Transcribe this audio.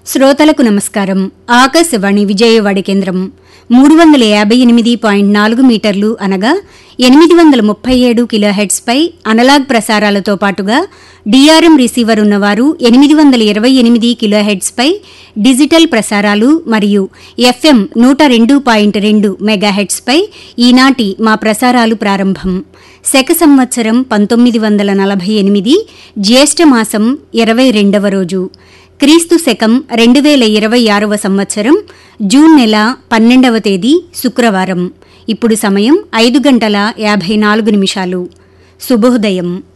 శ్రోతలకు నమస్కారం ఆకాశవాణి విజయవాడ కేంద్రం మూడు వందల యాభై ఎనిమిది పాయింట్ నాలుగు మీటర్లు అనగా ఎనిమిది వందల ముప్పై ఏడు కిలోహెడ్స్పై అనలాగ్ ప్రసారాలతో పాటుగా డిఆర్ఎం రిసీవర్ ఉన్నవారు ఎనిమిది వందల ఇరవై ఎనిమిది కిలోహెడ్స్పై డిజిటల్ ప్రసారాలు మరియు ఎఫ్ఎం నూట రెండు పాయింట్ రెండు మెగాహెడ్స్పై ఈనాటి మా ప్రసారాలు ప్రారంభం శక సంవత్సరం పంతొమ్మిది వందల నలభై ఎనిమిది జ్యేష్ఠ మాసం ఇరవై రెండవ రోజు క్రీస్తు శకం రెండు వేల ఇరవై ఆరవ సంవత్సరం జూన్ నెల పన్నెండవ తేదీ శుక్రవారం ఇప్పుడు సమయం ఐదు గంటల యాభై నాలుగు నిమిషాలు శుభోదయం